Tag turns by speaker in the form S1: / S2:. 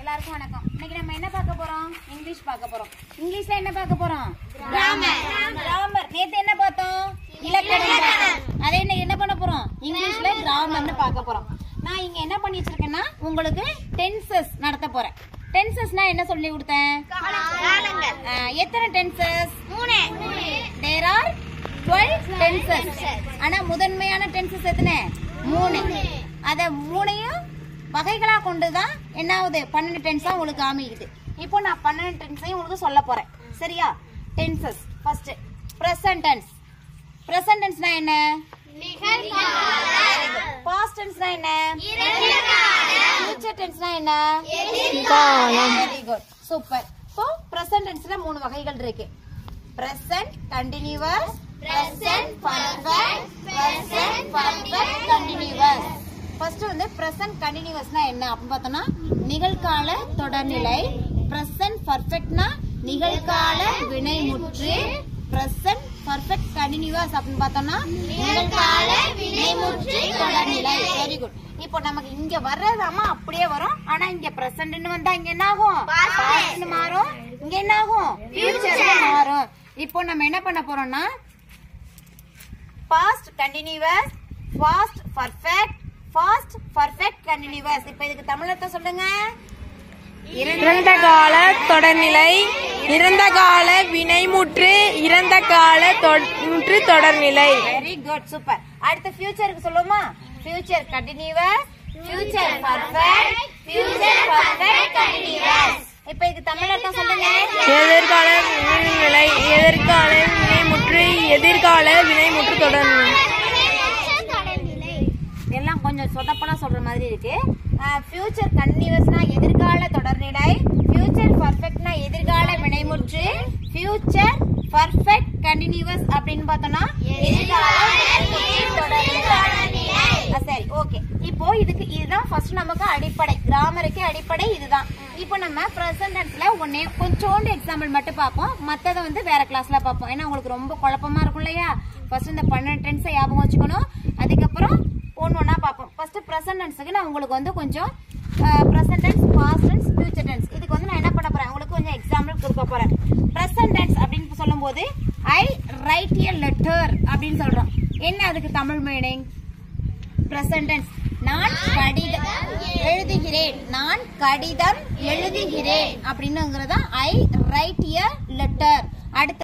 S1: எல்லாருக்கும் வணக்கம் இன்னைக்கு நம்ம என்ன பார்க்க போறோம் இங்கிலீஷ் பார்க்க போறோம் இங்கிலீஷ்ல என்ன பார்க்க போறோம் கிராமர் நேத்து என்ன பார்த்தோம் இலக்கணம் அதே இன்னைக்கு என்ன பண்ண போறோம் இங்கிலீஷ்ல கிராமர்னு பார்க்க போறோம் நான் இங்க என்ன பண்ணி வச்சிருக்கேன்னா உங்களுக்கு டென்சஸ் நடத்த போறேன் டென்சஸ்னா என்ன சொல்லி கொடுத்தேன் ஆ, எத்தனை tenses there are twelve tenses ஆனா முதன்மையான டென்சஸ் எத்தனை மூணு அத மூணையும் வகைகளா கொண்டுதான் என்ன ஆகுது பன்னெண்டு டென்ஸா உங்களுக்கு காமிக்குது இப்போ நான் பன்னெண்டு டென்ஸையும் உங்களுக்கு சொல்ல போறேன் சரியா tenses first present tense present டென்ஸ்னா என்ன பாஸ்ட் டென்ஸ்னா என்ன ஃபியூச்சர் டென்ஸ்னா என்ன வெரி குட் சூப்பர் இப்போ பிரசன்ட் டென்ஸ்ல மூணு வகைகள் இருக்கு present continuous present perfect present perfect continuous first வந்து பிரசன்ட் கண்டினியூவஸ்னா என்ன அப்படின்னு பார்த்தோம்னா நிகழ்கால தொடர்நிலை பிரசன்ட் பர்ஃபெக்ட்னா நிகழ்கால வினைமுற்று பிரசன்ட் பர்ஃபெக்ட் கண்டினியூவஸ் அப்படின்னு பார்த்தோம்னா நிகழ்கால வினைமுற்று தொடர்நிலை வெரி குட் இப்போ நமக்கு இங்க வர்றதாமா அப்படியே வரும் ஆனா இங்க பிரசன்ட்னு வந்தா இங்க என்ன ஆகும் பாஸ்ட்னு மாறும் இங்க என்ன ஆகும் ஃபியூச்சர்ல மாறும் இப்போ நம்ம என்ன பண்ண போறோம்னா past continuous past perfect past perfect continuous இப்போ இதுக்கு தமிழ் அர்த்தம் சொல்லுங்க
S2: இறந்த கால தொடர்நிலை இறந்த கால வினைமுற்று இறந்த கால தொற்று தொடர்நிலை
S1: வெரி குட் சூப்பர் அடுத்து ஃபியூச்சருக்கு சொல்லுமா future continuous future perfect future perfect continuous இப்போ இதுக்கு தமிழ் அர்த்தம் சொல்லுங்க
S2: எதிர்கால வினைநிலை எதிர்கால வினைமுற்று எதிர்கால வினைமுற்று தொடர்நிலை
S1: எல்லாம் கொஞ்சம் சொதப்பலாம் சொல்ற மாதிரி இருக்கு ஃபியூச்சர் கண்டினியூஸ்னா எதிர்கால தொடர்நிலை ஃபியூச்சர் பர்ஃபெக்ட்னா எதிர்கால வினைமுற்று ஃபியூச்சர் பர்ஃபெக்ட் கண்டினியூஸ் அப்படின்னு பார்த்தோம்னா எதிர்கால வினைமுற்று தொடர்நிலை. ஆ, சரி ஓகே இப்போ இதுக்கு இதுதான் ஃபர்ஸ்ட் நமக்கு அடிப்படை கிராமருக்கு அடிப்படை இதுதான் இப்போ நம்ம பிரசன்ட் டென்ஸ்ல ஒன்னே கொஞ்சோண்டு எக்ஸாம்பிள் மட்டும் பார்ப்போம் மத்ததை வந்து வேற கிளாஸ்ல பார்ப்போம் ஏன்னா உங்களுக்கு ரொம்ப குழப்பமா இருக்கும் இல்லையா ஃபர்ஸ்ட் இந்த பன்னெண்டு டென்ஸை ஞாபகம் வச்சுக்கணும் அதுக்கப்புறம் ஒன்று ஒன்றா பார்ப்போம் ஃபர்ஸ்ட் ப்ரெசன்ட் டென்ஸுக்கு நான் உங்களுக்கு வந்து கொஞ்சம் present tense past tense future tense இதுக்கு வந்து நான் என்ன பண்ண போறேன் உங்களுக்கு கொஞ்சம் எக்ஸாம்பிள் கொடுக்க போறேன் ப்ரெசன்ட் டென்ஸ் அப்படின்னு சொல்லும்போது ஐ ரைட் எ லெட்டர் அப்படின்னு சொல்றோம் என்ன அதுக்கு தமிழ் மீனிங் ப்ரெசன்ட் டென்ஸ் நான் கடிதம் எழுதுகிறேன் நான் கடிதம் எழுதுகிறேன் அப்படின்னுங்கிறதா ஐ ரைட் எ லெட்டர் அடுத்து